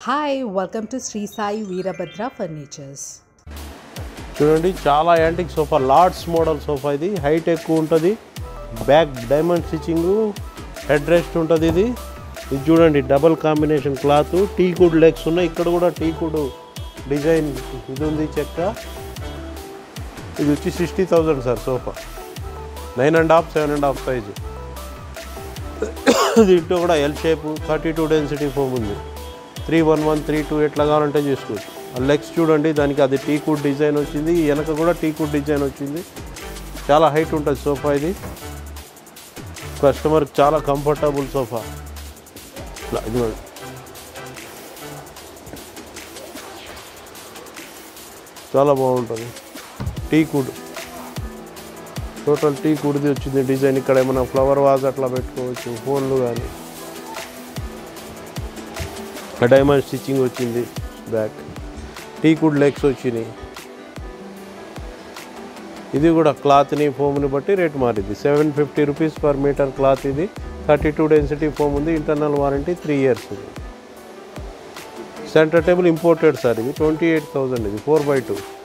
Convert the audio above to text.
Hi, welcome to Sri Sai Veerabhadra Furnitures. చూడండి చాలా antique sofa lords model sofa ఇది height ఎక్కువ ఉంటుంది back diamond stitching head rest ఉంటుంది ఇది ఇది చూడండి double combination cloth teak wood legs ఉన్నాయి ఇక్కడ కూడా టీ కుడ్ డిజైన్ ఇది ఉంది చెక్క ఇది వచ్చి sixty thousand sir sofa nine and half seven and half size దీంట్లో కూడా L shape thirty two density foam ఉంది three one one three two ఎట్లా కావాలంటే చేసుకోవచ్చు ఆ లెగ్స్ చూడండి దానికి అది టీ కుడ్ డిజైన్ వచ్చింది ఈ వెనక కూడా టీ కుడ్ డిజైన్ వచ్చింది చాలా హైట్ ఉంటుంది సోఫా ఇది కస్టమర్కి చాలా కంఫర్టబుల్ సోఫా ఇలా ఇదిగోండి చాలా బాగుంటుంది టీ కుడ్ టోటల్ టీ కుడిది వచ్చింది డిజైన్ ఇక్కడ ఏమైనా ఫ్లవర్ వాజ్ అట్లా పెట్టుకోవచ్చు ఫోన్లు కానీ డైమండ్ స్టిచ్చింగ్ వచ్చింది బ్యాక్ టీ కుడ్ లెగ్స్ వచ్చినాయి ఇది కూడా క్లాత్ని ఫోమ్ని బట్టి రేట్ మారింది seven fifty rupees per metre cloth ఇది థర్టీ టూ డెన్సిటీ ఫోమ్ ఉంది ఇంటర్నల్ వారంటీ త్రీ ఇయర్స్ ఉంది సెంటర్ టేబుల్ ఇంపోర్టెడ్ సార్ ఇది ట్వంటీ ఎయిట్ థౌజండ్ ఇది ఫోర్ బై టూ